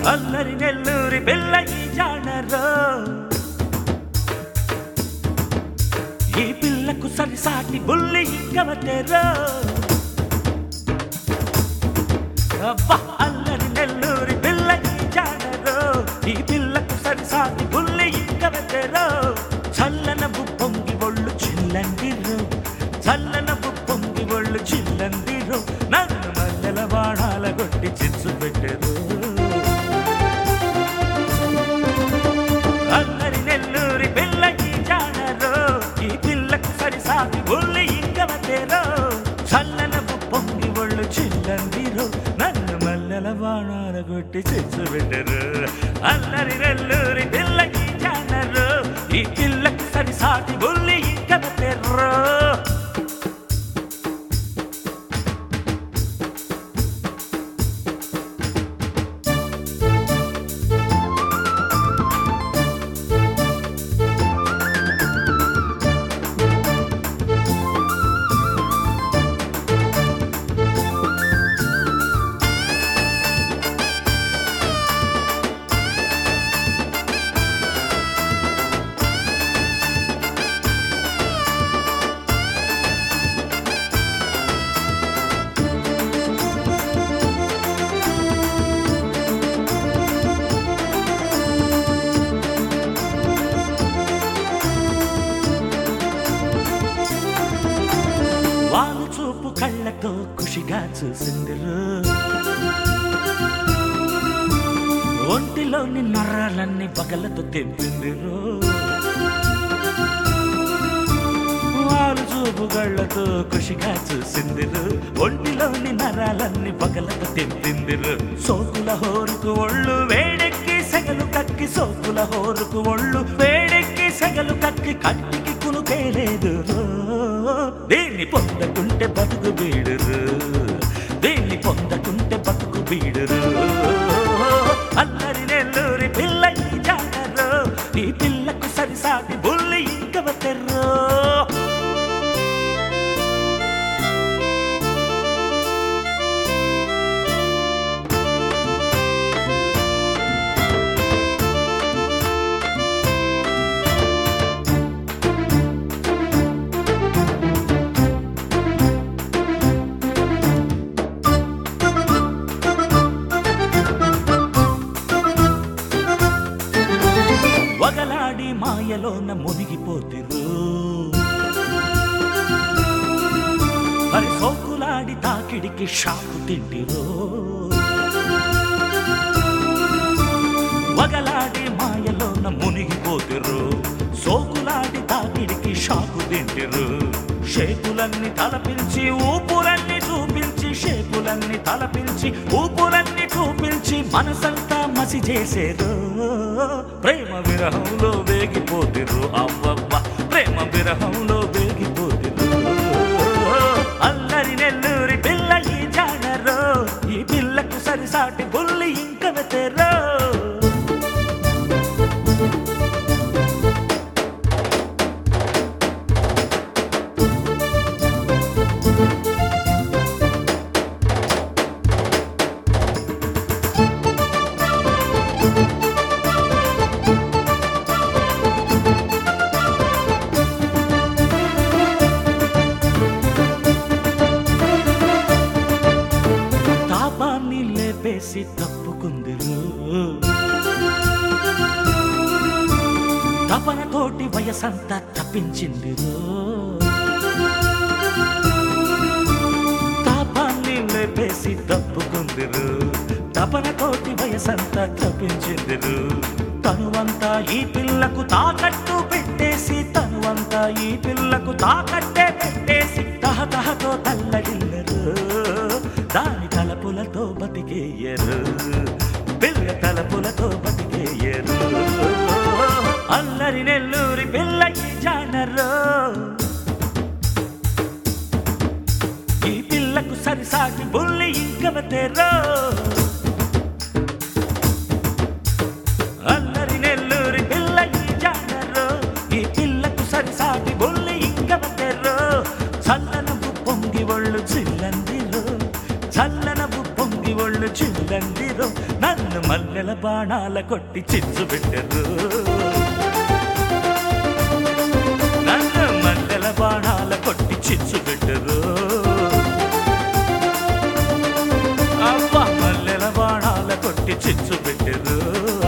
అల్లరి నెల్లూరి పిల్ల ఈ జానరో ఈ పిల్లకు సరిసాటి బుల్లి ఇంకవతెరో అబ్బా అల్లరి నెల్లూరి పిల్ల ఈ జానరో ఈ పిల్లకు సరిసాటి బుల్లి ఇంకవతెరో చల్లన పొంగి ఒళ్ళు చిల్లందిరో చల్లన పొంగి ఒళ్ళు చిల్లందిరో నన్ను మల్లెల బాణాల కొట్టి చిచ్చు పెట్టరు అల్లరి నెల్లూరి పిల్ల ఈ జానరో ఈ పిల్లకు సరిసాటి బుల్లి ఇంకవతెరో చల్లన పొంగి ఒళ్ళు చిల్లందిరో నన్ను మల్లెల బాణాల కొట్టి చిచ్చు పెట్టరు అల్లరి నెల్లూరి పిల్ల ఈ జానరో ఈ పిల్లకు సరిసాటి బుల్లి ఇంకవతెరో వాళ్ళు చూపు కళ్ళతో ఖుషిగా చూసిందిరు ఒంటిలోని నరాలన్నీ పగలతో తెంపిందిరు వాళ్ళు చూపు కళ్ళతో ఖుషిగా చూసిందిరు ఒంటిలోని నరాలన్నీ పగలతో తెంపిందిరు సోకుల హోరుకు ఒళ్ళు వేడెక్కి సెగలు కక్కి సోకుల హోరుకు ఒళ్ళు వేడెక్కి సెగలు కక్కి కంటికి కునుకేలేదు దీన్ని పొందకుంటే బతుకు బీడురు దీన్ని పొందకుంటే బతుకు బీడురు అల్లరి నెల్లూరి పిల్ల ఈ జానరు ఈ పిల్లకు సరిసాటి బుల్లి ఇంకవతెర్రో వగలాడి మాయలోన మునిగిపోతిరు మరి సోకులాడి తాకిడికి షాకు తింటిరు వగలాడి మాయలోన మునిగిపోతిరు సోకులాడి తాకిడికి షాకు తింటిరు షేకులన్నీ తలపించి ఊపులన్నీ చూపించి షేకులన్నీ తలపించి ఊపులన్నీ చూపించి మనసంతా మసి చేసేరు ప్రేమ విరహంలో వేగిపోతిరు అవ్వవ్వ ప్రేమ విరహంలో వేగిపోతిరు అల్లరి నెల్లూరి పిల్ల ఈ జానరో ఈ పిల్లకు సరిసాటి బుల్లి ఇంక వెతెరో తాపాన్ని లేపేసి తప్పుకుందిరు తపనతోటి వయసంతా తప్పించిందిరు తాపాన్ని లేపేసి తప్పుకుందిరు తపనతోటి వయసంతా తప్పించిందిరు తనువంతా ఈ పిల్లకు తాకట్టు పెట్టేసి తనువంతా ఈ పిల్లకు తాకట్టే పెట్టేసి తహతహతో తల్లడిల్లరు దాని తలపులతో బతికేయరు పిల్ల తలపులతో బతికేయరు అల్లరి నెల్లూరి పిల్లకి జానరు ఈ పిల్లకు సరిసాటి బుల్లి ఇంకవతెరో అల్లరి నెల్లూరి పిల్ల ఈ జానరు ఈ పిల్లకు సరిసాటి బుల్లి ఇంకవతెరో చల్లనపు పొంగి ఒళ్ళు చిల్లందిరో చల్లనపు పొంగి ఒళ్ళు చిల్లందిరో నన్ను మల్లెల బాణాల కొట్టి చిచ్చు పెట్టరు నన్ను మల్లెల బాణాల కొట్టి చిచ్చు పెట్టరు అబ్బా మల్లెల బాణాల కొట్టి చిచ్చు పెట్టరు